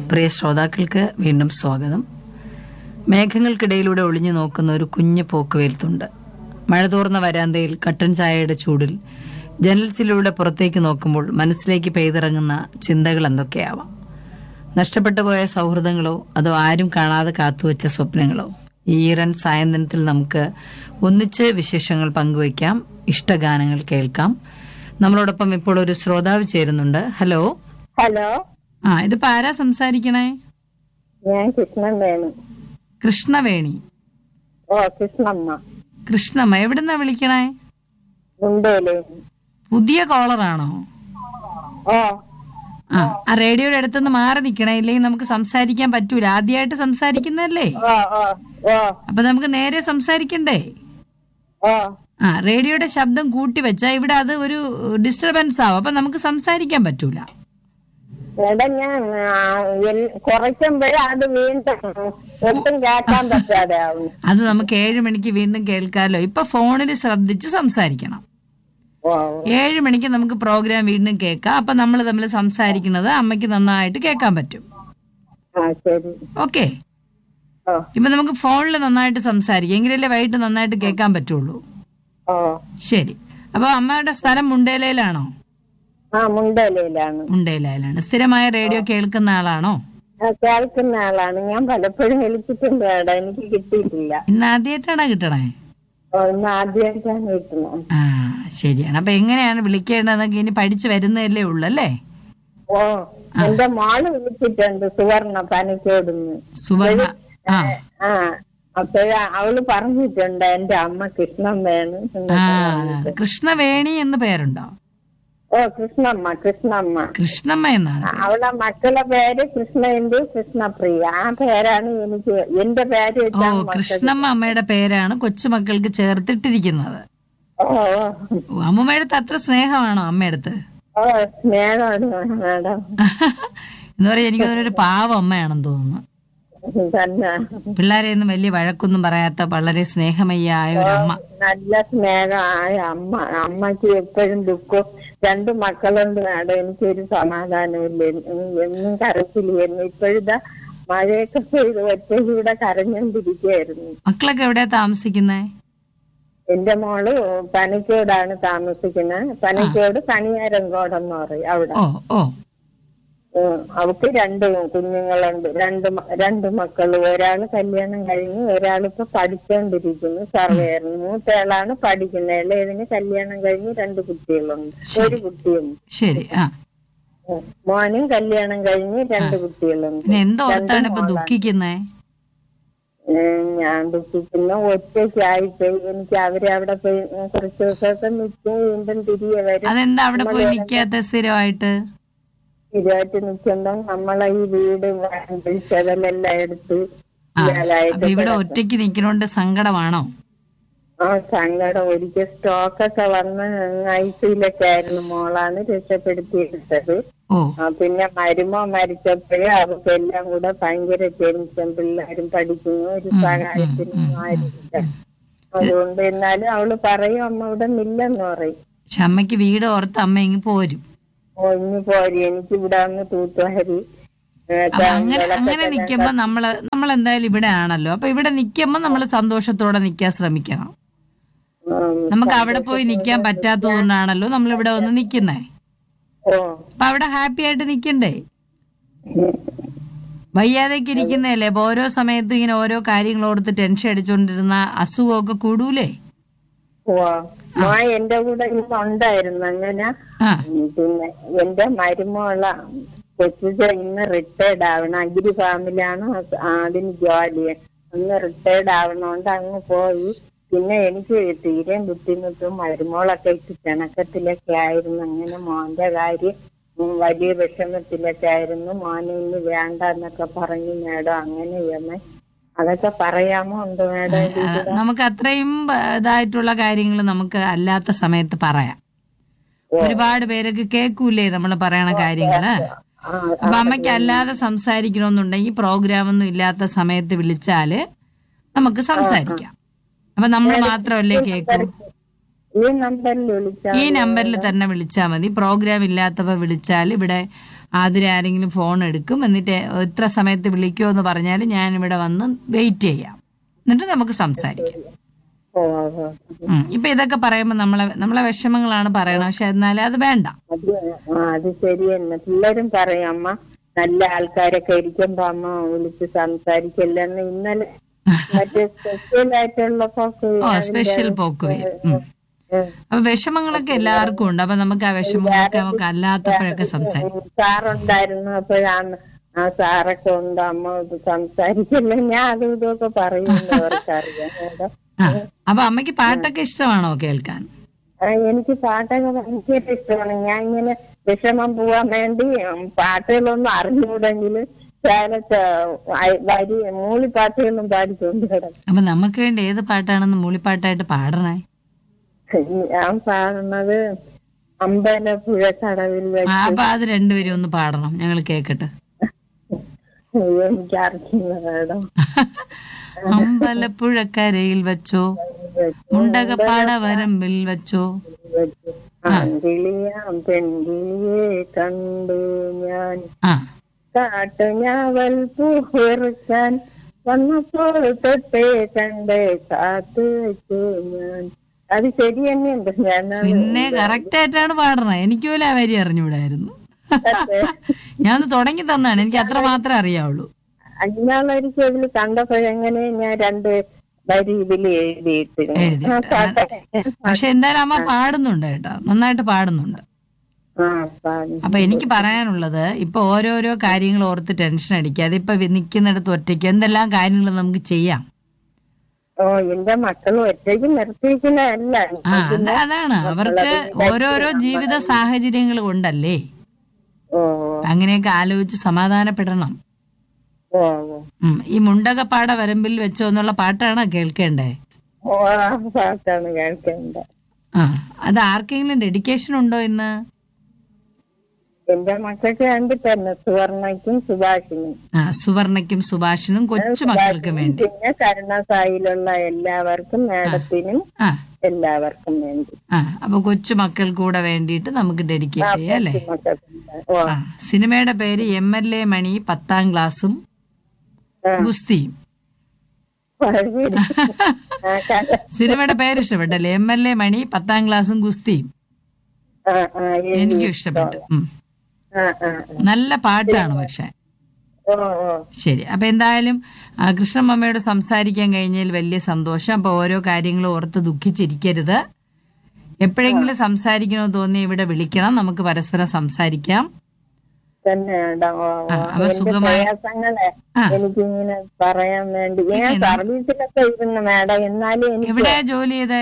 പ്രിയ ശ്രോതാക്കൾക്ക് വീണ്ടും സ്വാഗതം മേഘങ്ങൾക്കിടയിലൂടെ ഒളിഞ്ഞു നോക്കുന്ന ഒരു കുഞ്ഞു പോക്കുവേൽത്തുണ്ട് മഴ തോർന്ന വരാന്തയിൽ കട്ടൻ ചായയുടെ ചൂടിൽ ജനൽസിലൂടെ പുറത്തേക്ക് നോക്കുമ്പോൾ മനസ്സിലേക്ക് പെയ്തിറങ്ങുന്ന ചിന്തകൾ എന്തൊക്കെയാവാം നഷ്ടപ്പെട്ടു പോയ സൗഹൃദങ്ങളോ അതോ ആരും കാണാതെ കാത്തുവച്ച സ്വപ്നങ്ങളോ ഈ ഈറൻ സായന്തനത്തിൽ നമുക്ക് ഒന്നിച്ച് വിശേഷങ്ങൾ പങ്കുവയ്ക്കാം ഇഷ്ടഗാനങ്ങൾ കേൾക്കാം നമ്മളോടൊപ്പം ഇപ്പോൾ ഒരു ശ്രോതാവ് ചേരുന്നുണ്ട് ഹലോ ഹലോ ആ ഇതിപ്പോ ആരാ സംസാരിക്കണേ ഞാൻ കൃഷ്ണൻ വേണു കൃഷ്ണവേണി ഓ കൃഷ്ണമ്മ കൃഷ്ണമ്മ എവിടുന്നാ വിളിക്കണേ മുണ്ടേല് പുതിയ കോളറാണോ ഓ ആ ആ റേഡിയോയുടെ അടുത്തുനിന്ന് മാറി നിക്കണേ ഇല്ലെങ്കിൽ നമുക്ക് സംസാരിക്കാൻ പറ്റൂല ആദ്യമായിട്ട് സംസാരിക്കുന്നല്ലേ ഓ ഓ ഓ അപ്പൊ നമുക്ക് നേരെ സംസാരിക്കണ്ടേ ഓ ആ റേഡിയോയുടെ ശബ്ദം കൂട്ടി വെച്ചാ ഇവിടെ അത് ഒരു ഡിസ്റ്റർബൻസ് ആവും അപ്പൊ നമുക്ക് സംസാരിക്കാൻ പറ്റൂല എടാ ഞാൻ ആ, എൽ- കുറയ്ക്കുമ്പോഴേ അത് വീണ്ടും ഒട്ടും കേൾക്കാൻ പറ്റാതെ ആവും അത് നമുക്ക് ഏഴ് മണിക്ക് വീണ്ടും കേൾക്കാലോ ഇപ്പൊ ഫോണിൽ ശ്രദ്ധിച്ച് സംസാരിക്കണം ഓ ഏഴ് മണിക്ക് നമുക്ക് പ്രോഗ്രാം വീണ്ടും കേൾക്കാം അപ്പൊ നമ്മൾ തമ്മിൽ സംസാരിക്കുന്നത് അമ്മയ്ക്ക് നന്നായിട്ട് കേൾക്കാൻ പറ്റും ആ ശരി ഓക്കെ ഓ ഇപ്പൊ നമുക്ക് ഫോണിൽ നന്നായിട്ട് സംസാരിക്കാം എങ്കിലല്ലേ വൈകിട്ട് നന്നായിട്ട് കേൾക്കാൻ പറ്റുള്ളൂ ഓ ശരി അപ്പൊ അമ്മയുടെ സ്ഥലം മുണ്ടേലയിലാണോ ആ മുണ്ടേലയിലാണ് മുണ്ടേലയിലാണ് സ്ഥിരമായ റേഡിയോ കേൾക്കുന്ന ആളാണോ ആ, കേൾക്കുന്ന ആളാണ് ഞാൻ പലപ്പോഴും വിളിച്ചിട്ടുണ്ട് എടാ എനിക്ക് കിട്ടിയിട്ടില്ല ഇന്ന് ആദ്യമായിട്ടാണോ കിട്ടണേ ഓ ഇന്ന് ആദ്യമായിട്ടാണ് കിട്ടുന്നത് ആ ശരിയാണ് അപ്പൊ എങ്ങനെയാണ് വിളിക്കേണ്ടതെന്നൊക്കെ ഇനി പഠിച്ചു വരുന്നതല്ലേ ഉള്ളൂ അല്ലേ ഓ എന്റെ മോള് വിളിച്ചിട്ടുണ്ട് സുവർണ പനിക്കോടുന്ന് സുവർണ ആ ആ അപ്പോഴ അവള് പറഞ്ഞിട്ടുണ്ട് എന്റെ അമ്മ കൃഷ്ണൻ വേണം ആ കൃഷ്ണവേണി എന്ന് പേരുണ്ടോ ഓ കൃഷ്ണമ്മ കൃഷ്ണമ്മ കൃഷ്ണമ്മ എന്നാണ് അവളെ മക്കളെ പേര് കൃഷ്ണന്റെ കൃഷ്ണപ്രിയ ആ പേരാണ് എനിക്ക് എന്റെ പേര് ഓ വെച്ചാണ് മക്കൾ- കൃഷ്ണമ്മ അമ്മയുടെ പേരാണ് കൊച്ചുമക്കൾക്ക് ചേർത്തിട്ടിരിക്കുന്നത് ഓ ഓ. ഓ, അമ്മമ്മയുടെ അടുത്ത് അത്ര സ്നേഹമാണോ അമ്മയടുത്ത് ഓ സ്നേഹമാണ് മാഡം എന്ന് പറയാൻ എനിക്ക് തോന്നുന്നു ഒരു പാവം അമ്മയാണെന്ന് തോന്നുന്നു തന്നെ പിള്ളേരെ ഒന്നും വലിയ വഴക്കൊന്നും പറയാത്ത വളരെ സ്നേഹമയ്യായ ഒരു അമ്മ നല്ല സ്നേഹമായ അമ്മ അമ്മക്ക് എപ്പോഴും ദുഃഖം രണ്ട് മക്കളുണ്ട് മാഡം എനിക്കൊരു സമാധാനമില്ല എന്നും കരച്ചില്ലായിരുന്നു ഇപ്പോഴിതാ മഴയൊക്കെ പെയ്ത് ഒറ്റയ്ക്കൂടെ കരഞ്ഞോണ്ടിരിക്കുകയായിരുന്നു മക്കളൊക്കെ എവിടെയാ താമസിക്കുന്നേ എന്റെ മോള് പനിക്കോടാണ് താമസിക്കുന്നത് പനിക്കോട് കണിയാരങ്കോടെന്ന് പറയും അവിടെ ഓ ഓ ഉം. അവക്ക് രണ്ട് കുഞ്ഞുങ്ങളുണ്ട് രണ്ട് മ- രണ്ട് മക്കള് ഒരാള് കല്യാണം കഴിഞ്ഞ് ഒരാളിപ്പോ പഠിച്ചോണ്ടിരിക്കുന്നു സർവേറിന് മൂത്തയാളാണ് പഠിക്കുന്നത് ഇളയതിന് കല്യാണം കഴിഞ്ഞ് രണ്ട് കുട്ടികളുണ്ട് ഒരു കുട്ടിയുണ്ട് ശരി ആ ഉം. മോനും കല്യാണം കഴിഞ്ഞ് രണ്ട് കുട്ടികളുണ്ട് പിന്നെ എന്തോർത്താണ് ഇപ്പൊ ദുഃഖിക്കുന്നേ ഉം, ഞാൻ ദുഃഖിക്കുന്ന ഒറ്റയ്ക്കായിട്ട് എനിക്ക് അവരെ അവിടെ പോയി ഉം, കുറച്ച് ദിവസമൊക്കെ നിൽക്കും വീണ്ടും തിരികെ വരും അതെന്താ അവിടെ പോയി നിക്കാത്ത സ്ഥിരമായിട്ട് സ്ഥിരമായിട്ട് നിൽക്കുമ്പോ നമ്മളെ ഈ വീട് വിളിച്ചതെല്ലാം എടുത്ത് ആ ഇല്ലാതായിട്ട് അപ്പൊ ഇവിടെ ഒറ്റയ്ക്ക് നിക്കണോണ്ട് സങ്കടമാണോ ആ സങ്കടം ഒരിക്കൽ സ്റ്റോക്കൊക്കെ വന്ന് ഐ സിയിലൊക്കെ ആയിരുന്നു മോളാണ് രക്ഷപ്പെടുത്തിയെടുത്തത് ഓ ആ, പിന്നെ മരുമോ മരിച്ചപ്പോഴേ അവർക്ക് എല്ലാം കൂടെ ഭയങ്കര ടെൻഷൻ പിള്ളേരും പഠിക്കുന്നു ഒരു സഹായത്തിനും ആരുമില്ല അതുകൊണ്ട് എന്നാലും അവള് പറയും അമ്മ ഇവിടെ നില്ലെന്ന് പറയും പക്ഷെ അമ്മയ്ക്ക് വീട് ഓർത്ത് അമ്മ ഇങ്ങ് പോരും ഓ ഇനി പോരി എനിക്ക് ഇവിടെ വന്ന് തൂത്തുവാരി ഏ, അപ്പൊ അങ്ങനെ അങ്ങനെ നിക്കുമ്പോ നമ്മള് നമ്മൾ എന്തായാലും ഇവിടെ ആണല്ലോ അപ്പൊ ഇവിടെ നിക്കുമ്പോ നമ്മൾ സന്തോഷത്തോടെ നിക്കാൻ ശ്രമിക്കണം ഉം, നമുക്ക് അവിടെ പോയി നിക്കാൻ പറ്റാത്തതുകൊണ്ടാണല്ലോ നമ്മൾ ഇവിടെ വന്ന് നിക്കുന്നേ ഓ അപ്പൊ അവിടെ ഹാപ്പി ആയിട്ട് നിക്കണ്ടേ വയ്യാതൊക്കെ ഇരിക്കുന്നതല്ലേ അപ്പൊ ഓരോ സമയത്തും ഇങ്ങനെ ഓരോ കാര്യങ്ങൾ ഓർത്ത് ടെൻഷൻ അടിച്ചോണ്ടിരുന്ന അസുഖമൊക്കെ കൂടൂലേ ഓ മാ എന്റെ കൂടെ ഇന്ന് ഉണ്ടായിരുന്നു അങ്ങനെ ആ ഉം, പിന്നെ എന്റെ മരുമോള കൊച്ചുച ഇന്ന് റിട്ടയർഡ് ആവണം അഗ്രി ഫാമിലാണ് അതിന് ജോലി ഒന്ന് റിട്ടയർഡ് ആവണോണ്ട് അങ്ങ് പോയി പിന്നെ എനിക്ക് തീരെ ബുദ്ധിമുട്ടും മരുമോളൊക്കെ ഇട്ട് പിണക്കത്തിലൊക്കെ ആയിരുന്നു അങ്ങനെ മോന്റെ കാര്യം ഉം, വലിയ വിഷമത്തിലൊക്കെ ആയിരുന്നു മോനെ ഇന്ന് വേണ്ട എന്നൊക്കെ പറഞ്ഞു മേഡം അങ്ങനെ അമ്മ അതൊക്കെ പറയാമോ ഉണ്ട് മേഡം ആ, നമുക്ക് അത്രയും ആ, ഇതായിട്ടുള്ള കാര്യങ്ങൾ നമുക്ക് അല്ലാത്ത സമയത്ത് പറയാം ഒരുപാട് പേരൊക്കെ കേൾക്കൂലേ നമ്മൾ പറയണ കാര്യങ്ങള് ആ, അപ്പൊ അമ്മയ്ക്ക് അല്ലാതെ സംസാരിക്കണമെന്നുണ്ടെങ്കിൽ പ്രോഗ്രാം ഒന്നും ഇല്ലാത്ത സമയത്ത് വിളിച്ചാല് നമുക്ക് സംസാരിക്കാം അപ്പൊ നമ്മൾ മാത്രമല്ലേ കേൾക്കൂ ഈ നമ്പറിൽ വിളിച്ചാൽ ഈ നമ്പറിൽ തന്നെ വിളിച്ചാൽ മതി പ്രോഗ്രാം ഇല്ലാത്തപ്പോ വിളിച്ചാൽ ഇവിടെ ആതിര ആരെങ്കിലും ഫോൺ എടുക്കും എന്നിട്ട് ഇത്ര സമയത്ത് വിളിക്കുമോ എന്ന് പറഞ്ഞാൽ ഞാൻ ഇവിടെ വന്ന് വെയിറ്റ് ചെയ്യാം എന്നിട്ട് നമുക്ക് സംസാരിക്കാം ഓ ഓ, ഓ. ഉം. ഇപ്പൊ ഇതൊക്കെ പറയുമ്പോൾ നമ്മളെ നമ്മളെ വിഷമങ്ങളാണ് പറയണത് പക്ഷെ എന്നാലും അത് വേണ്ട അത് ആ, അത് ശരി തന്നെ പിള്ളേരും പറയും അമ്മ നല്ല ആൾക്കാരൊക്കെ ഇരിക്കുമ്പോ അമ്മ വിളിച്ച് സംസാരിക്കില്ലെന്ന് ഇന്നലെ മറ്റേ സ്പെഷ്യൽ ആയിട്ടുള്ള പോക്ക് ഓ സ്പെഷ്യൽ പോക്ക് വരും ഉം. അപ്പൊ വിഷമങ്ങളൊക്കെ എല്ലാവർക്കും ഉണ്ട് അപ്പൊ നമുക്ക് ആ വിഷമങ്ങളൊക്കെ നമുക്ക് അല്ലാത്തപ്പോഴൊക്കെ സംസാരിക്കാം സാറുണ്ടായിരുന്നു അപ്പോഴാണ് ആ സാറൊക്കെ ഉണ്ട് അമ്മ ഇത് സംസാരിക്കില്ല ഞാൻ അതും ഇതൊക്കെ പറയുന്നു അവർക്കറിയാം കേട്ടോ. ആ അപ്പൊ അമ്മയ്ക്ക് പാട്ടൊക്കെ ഇഷ്ടമാണോ കേൾക്കാൻ ആ, എനിക്ക് പാട്ടൊക്കെ ഭയങ്കര ഇഷ്ടമാണ് ഞാൻ ഇങ്ങനെ വിഷമം പോവാൻ വേണ്ടി ഉം, പാട്ടുകളൊന്നും അറിഞ്ഞൂടെങ്കിൽ ചിലത്തെ വരി മൂളിപ്പാട്ടുകളും പാടിക്കൊണ്ട് കിടക്കും അപ്പൊ നമുക്ക് വേണ്ടി ഏത് പാട്ടാണെന്ന് മൂളിപ്പാട്ടായിട്ട് പാടണേ ഞാൻ പാടുന്നത് അമ്പലപ്പുഴ കടവിൽ ആ, വെച്ച് അപ്പൊ അത് രണ്ടുപേരും ഒന്ന് പാടണം ഞങ്ങൾ കേക്കട്ടെ എനിക്ക് അറിയില്ല മേഡം അമ്പലപ്പുഴക്കരയിൽ വെച്ചോ മുണ്ടകപ്പാട വരമ്പിൽ വെച്ചോ ആൺകിളിയാം പെൺകിളിയെ കണ്ടു ഞാൻ ആ കാട്ടുഞാവൽ പൂവെറുക്കാൻ വന്നപ്പോൾ തൊട്ടേ കണ്ട് കാത്തു വെച്ചു ഞാൻ അത് ശരി തന്നെയുണ്ട് ഞാൻ പിന്നെ കറക്റ്റ് ആയിട്ടാണ് പാടണത് എനിക്ക് പോലും ആ വരി അറിഞ്ഞൂടായിരുന്നു ഞാൻ തുടങ്ങി തന്നാണ് എനിക്ക് അത്ര മാത്രമേ അറിയാവുള്ളൂ അന്നാളൊരിക്കൽ ഇതിൽ കണ്ടപ്പോഴെങ്ങനെ ഞാൻ രണ്ട് വരി ഇതിൽ എഴുതിയിട്ടില്ല എഴുതിയിട്ട്. ആ പാട്ടൊക്കെ. പക്ഷെ എന്തായാലും അമ്മ പാടുന്നുണ്ട് കേട്ടോ നന്നായിട്ട് പാടുന്നുണ്ട് ആ പാടി അപ്പൊ എനിക്ക് പറയാനുള്ളത് ഇപ്പൊ ഓരോരോ കാര്യങ്ങൾ ഓർത്ത് ടെൻഷൻ അടിക്കാതെ ഇപ്പൊ നിൽക്കുന്നിടത്ത് ഒറ്റയ്ക്ക് എന്തെല്ലാം കാര്യങ്ങൾ നമുക്ക് ചെയ്യാം ഓ എന്റെ മക്കൾ ഒറ്റയ്ക്ക് നിർത്തിയിരിക്കുന്നതല്ല ആ അത് അതാണ് അവർക്ക് ഓരോരോ ജീവിത സാഹചര്യങ്ങൾ കൊണ്ടല്ലേ ഓ അങ്ങനെയൊക്കെ ആലോചിച്ച് സമാധാനപ്പെടണം ഓ ഓ ഉം. ഈ മുണ്ടകപ്പാട വരമ്പിൽ വെച്ചോ എന്നുള്ള പാട്ടാണോ കേൾക്കേണ്ടേ ഓ ആ പാട്ടാണ് കേൾക്കേണ്ടത് ആ അത് ആർക്കെങ്കിലും ഡെഡിക്കേഷൻ ഉണ്ടോ ഇന്ന് എന്റെ മക്കൾക്ക് വേണ്ടി തന്നെ സുവർണയ്ക്കും സുഭാഷിനും ആ സുവർണയ്ക്കും സുഭാഷിനും കൊച്ചു മക്കൾക്കും വേണ്ടി പിന്നെ കരുണസായിലുള്ള എല്ലാവർക്കും മാഡത്തിനും ആ എല്ലാവർക്കും വേണ്ടി ആ അപ്പൊ കൊച്ചു മക്കൾക്ക് കൂടെ വേണ്ടിയിട്ട് നമുക്ക് ഡെഡിക്കേറ്റ് ചെയ്യാം അല്ലേ മക്കൾക്ക് ഓ ആ സിനിമയുടെ പേര് എം എൽ എ മണി പത്താം ക്ലാസ്സും ആ. ഗുസ്തിയും ശരി. ആ, ക- സിനിമയുടെ പേര് ഇഷ്ടപ്പെട്ടല്ലേ എം എൽ എ മണി പത്താം ക്ലാസ്സും ഗുസ്തിയും ആ, ആ, എഴുതി. എനിക്കും ഇഷ്ടപ്പെട്ടു ഉം. ആ, ആ, നല്ല പാട്ടാണ് പക്ഷെ ഓ ഓ ശരി അപ്പൊ എന്തായാലും ആ, കൃഷ്ണമ്മയോട് സംസാരിക്കാൻ കഴിഞ്ഞതിൽ വലിയ സന്തോഷം അപ്പൊ ഓരോ കാര്യങ്ങളും ഓർത്ത് ദുഃഖിച്ചിരിക്കരുത് എപ്പോഴെങ്കിലും സംസാരിക്കണമെന്ന് തോന്നി ഇവിടെ വിളിക്കണം നമുക്ക് പരസ്പരം സംസാരിക്കാം തന്നെ വേണ്ട. ഓ, ഓ. ആ, അപ്പൊ എന്റെ സുഖമായി- പ്രയാസങ്ങളെ ആ. എനിക്കിങ്ങനെ പറയാൻ വേണ്ടി ഞാൻ സർവീസിലൊക്കെ ഇരുന്നു മാഡം എന്നാലും എനിക്ക് എവിടെയാ ജോലി ചെയ്തേ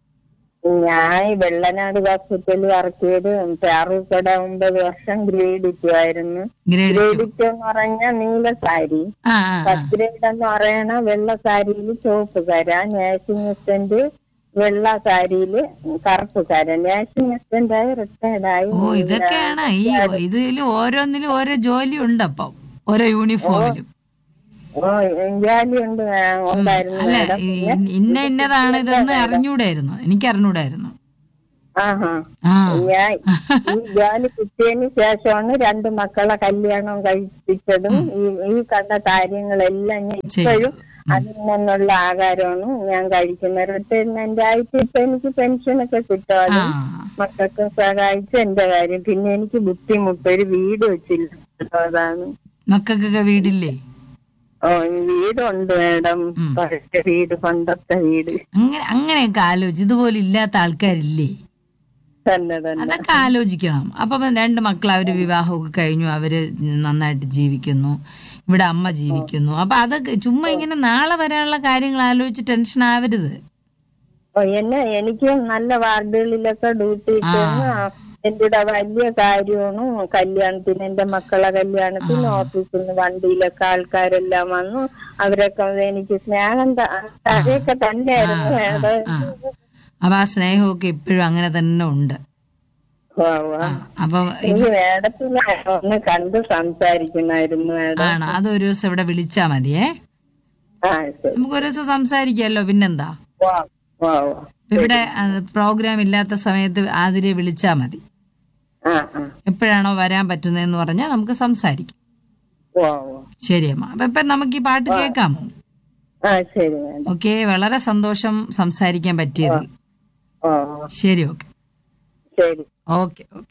ഞാൻ ഈ വെള്ളനാട് ഹോസ്പിറ്റലിൽ വർക്ക് ചെയ്ത് പാറൂക്കട ഒമ്പത് വർഷം ഗ്രേഡിറ്റു ആയിരുന്നു ഗ്രേഡ് ടു ഗ്രേഡിറ്റു എന്ന് പറഞ്ഞാൽ നീല സാരി ആ ആ ആ. ഫസ്റ്റ് ഗ്രേഡ് എന്ന് പറയണ വെള്ള സാരിയിൽ ചുവപ്പ് കര നേഴ്സിംഗ് അസിസ്റ്റന്റ് വെള്ള സാരിയില് കറുപ്പ് കര നേഴ്സിംഗ് അസിസ്റ്റന്റ് ആയി റിട്ടയർഡ് ആയി ഓ ഇതൊക്കെയാണ് ഈ ഇതിൽ ഓരോന്നിലും ഓരോ ജോലി ഉണ്ട് അപ്പം ഓരോ യൂണിഫോമിലും ഓ ജോലി ഉണ്ട് ആ, ഉണ്ടായിരുന്നു അല്ല മാഡം ഈ- ഇന്ന ഇന്നതാണ് ഇതെന്ന് അറിഞ്ഞൂടായിരുന്നു എനിക്ക് അറിഞ്ഞൂടായിരുന്നു ആഹാ ആ ഞാൻ ഈ ജോലി കിട്ടിയതിന് ശേഷമാണ് രണ്ട് മക്കളെ കല്യാണം കഴിപ്പിച്ചതും ഈ ഈ കണ്ട കാര്യങ്ങളെല്ലാം ഞാൻ ഇപ്പോഴും അതിൽ നിന്നുള്ള ആഹാരമാണ് ഞാൻ കഴിക്കുന്നത് റിട്ടയർമെന്റ് ആയിട്ട് ഇപ്പൊ എനിക്ക് പെൻഷനൊക്കെ കിട്ടും ആ അത് മക്കൾക്ക് സഹായിച്ച് എന്റെ കാര്യം പിന്നെ എനിക്ക് ബുദ്ധിമുട്ട് ഒരു വീട് വെച്ചില്ല അതാണ് മക്കൾക്കൊക്കെ വീടില്ലേ ഓ ഈ വീടുണ്ട് മേഡം പഴയ വീട് പണ്ടത്തെ വീട് അങ്ങനെ അങ്ങനെയൊക്കെ ആലോചിച്ച് ഇതുപോലെ ഇല്ലാത്ത ആൾക്കാരില്ലേ തന്നെ തന്നെ അതൊക്കെ ആലോചിക്കണം അപ്പം രണ്ട് മക്കൾ അവര് വിവാഹമൊക്കെ കഴിഞ്ഞു അവര് നന്നായിട്ട് ജീവിക്കുന്നു ഇവിടെ അമ്മ ജീവിക്കുന്നു അപ്പൊ അതൊക്കെ ചുമ്മാ ഇങ്ങനെ നാളെ വരാനുള്ള കാര്യങ്ങൾ ആലോചിച്ച് ടെൻഷൻ ആവരുത് ഓ, എന്നെ എനിക്ക് നല്ല വാർഡുകളിലൊക്കെ ഡ്യൂട്ടി കിട്ടുന്നു എന്റെ കൂടെ വലിയ കാര്യമാണ് കല്യാണത്തിന് എന്റെ മക്കളെ കല്യാണത്തിന് ഓഫീസിൽ നിന്ന് വണ്ടിയിലൊക്കെ ആൾക്കാരെല്ലാം വന്നു അവരൊക്കെ എനിക്ക് സ്നേഹം ത- അതൊക്കെ തന്നെയായിരുന്നു മേഡം. ആ അപ്പൊ ആ സ്നേഹമൊക്കെ ഇപ്പോഴും അങ്ങനെ തന്നെ ഉണ്ട് ഓ, ഓ. അപ്പൊ എനിക്ക് മേഡത്തിനെ ഒന്ന് കണ്ട് സംസാരിക്കണമായിരുന്നു മേഡം ആണ് അത് ഒരു ദിവസം ഇവിടെ വിളിച്ചാ മതിയേ ആ ശരി നമുക്ക് ഒരു ദിവസം സംസാരിക്കാമല്ലോ പിന്നെന്താ ഓ ഓ ഓ. ഇപ്പൊ ഇവിടെ പ്രോഗ്രാം ഇല്ലാത്ത സമയത്ത് ആതിരെ വിളിച്ചാ മതി ആ ആ എപ്പോഴാണോ വരാൻ പറ്റുന്നതെന്ന് പറഞ്ഞാൽ നമുക്ക് സംസാരിക്കാം ഓ ഓ ശരി അമ്മ അപ്പൊ ഇപ്പൊ നമുക്ക് ഈ പാട്ട് കേൾക്കാമോ ആ ശരി മാഡം ഓക്കെ വളരെ സന്തോഷം സംസാരിക്കാൻ പറ്റിയതിൽ ഓ ഓ ശരി ഓക്കെ ശരി ഓക്കെ ഓക്കെ